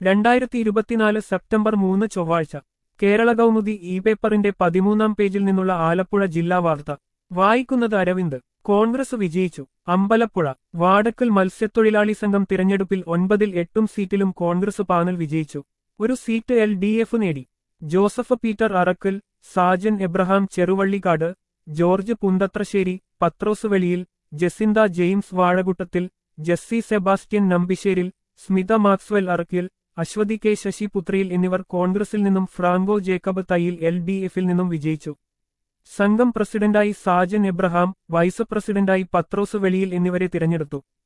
രണ്ടായിരത്തി ഇരുപത്തിനാല് സെപ്റ്റംബർ മൂന്ന് ചൊവ്വാഴ്ച കേരള കൗമുദി ഇ പേപ്പറിന്റെ പതിമൂന്നാം പേജിൽ നിന്നുള്ള ആലപ്പുഴ ജില്ലാ വാർത്ത വായിക്കുന്നത് അരവിന്ദ് കോൺഗ്രസ് വിജയിച്ചു അമ്പലപ്പുഴ വാടക്കൽ മത്സ്യത്തൊഴിലാളി സംഘം തിരഞ്ഞെടുപ്പിൽ ഒൻപതിൽ എട്ടും സീറ്റിലും കോൺഗ്രസ് പാനൽ വിജയിച്ചു ഒരു സീറ്റ് എൽ ഡി എഫ് നേടി Joseph Peter Arakkal Sajan Abraham Cheruvallikkad George Punthathrassery Pathrose Veliyil Jacinta James Vazhakuttathil Jessy Sebastian Nambisseril Smitha Maxwell Arakkil Aswathy K Sasiputhriyil എന്നിവർ കോൺഗ്രസിൽ നിന്നും Franco Jacob Thayyil L D എഫിൽ നിന്നും വിജയിച്ചു സംഘം പ്രസിഡന്റായി സാജൻ എബ്രഹാം വൈസ് പ്രസിഡന്റായി പത്രോസ് വെളിയിൽ എന്നിവരെ തിരഞ്ഞെടുത്തു